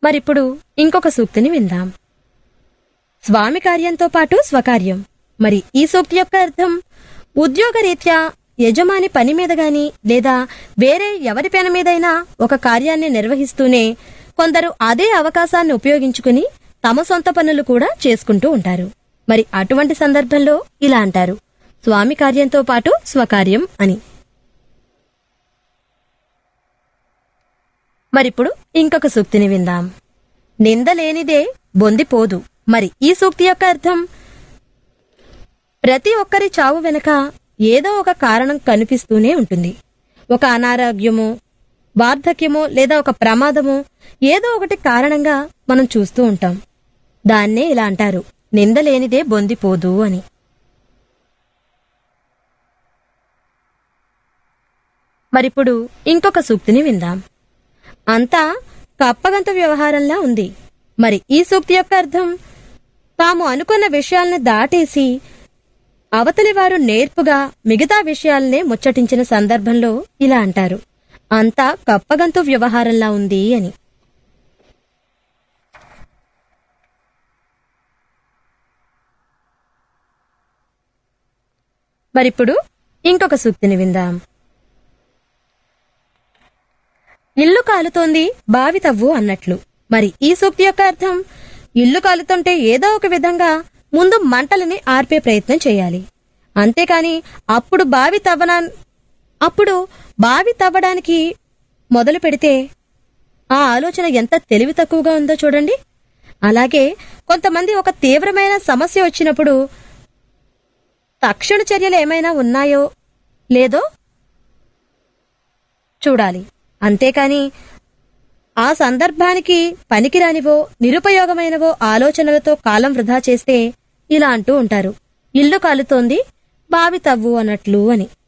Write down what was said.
మరిప్పుడు ఇంకొక సూక్తిని విందాం స్వామి కార్యంతో పాటు స్వకార్యం మరి ఈ సూక్తి యొక్క అర్థం ఉద్యోగరీత్యా యజమాని పని మీద గాని లేదా వేరే ఎవరి పని మీదైనా ఒక కార్యాన్ని నిర్వహిస్తూనే కొందరు అదే అవకాశాన్ని ఉపయోగించుకుని తమ సొంత పనులు కూడా చేసుకుంటూ ఉంటారు మరి అటువంటి సందర్భంలో ఇలా అంటారు స్వామి కార్యంతో పాటు స్వకార్యం అని మరిప్పుడు ఇంకొక సూక్తిని విందాం నింద లేనిదే బొందిపోదు మరి ఈ సూక్తి యొక్క అర్థం ప్రతి ఒక్కరి చావు వెనుక ఏదో ఒక కారణం కనిపిస్తూనే ఉంటుంది ఒక అనారోగ్యమో వార్ధక్యమో లేదా ఒక ప్రమాదమో ఏదో ఒకటి కారణంగా మనం చూస్తూ ఉంటాం దాన్నే ఇలా అంటారు నింద లేనిదే బొందిపోదు అని మరిప్పుడు ఇంకొక సూక్తిని విందాం అంతా కప్పగంత వ్యవహారంలా ఉంది మరి ఈ సూక్తి యొక్క అర్థం తాము అనుకున్న విషయాలను దాటేసి అవతలి వారు నేర్పుగా మిగతా విషయాలనే ముచ్చటించిన సందర్భంలో ఇలా అంటారు అంతా కప్పగంతు వ్యవహారంలా ఉంది అని మరిప్పుడు ఇంకొక సూక్తిని విందాం ఇల్లు కాలుతోంది బావి తవ్వు అన్నట్లు మరి ఈ సూక్తి యొక్క అర్థం ఇల్లు కాలుతుంటే ఏదో ఒక విధంగా ముందు మంటలని ఆర్పే ప్రయత్నం చేయాలి అంతేకాని అప్పుడు బావి తవ్వనా అప్పుడు బావి తవ్వడానికి మొదలు పెడితే ఆ ఆలోచన ఎంత తెలివి తక్కువగా ఉందో చూడండి అలాగే కొంతమంది ఒక తీవ్రమైన సమస్య వచ్చినప్పుడు తక్షణ చర్యలు ఏమైనా ఉన్నాయో లేదో చూడాలి అంతేకాని ఆ సందర్భానికి పనికిరానివో నిరుపయోగమైనవో ఆలోచనలతో కాలం వృధా చేస్తే ఇలా అంటూ ఉంటారు ఇల్లు కాలుతోంది బావి తవ్వు అన్నట్లు అని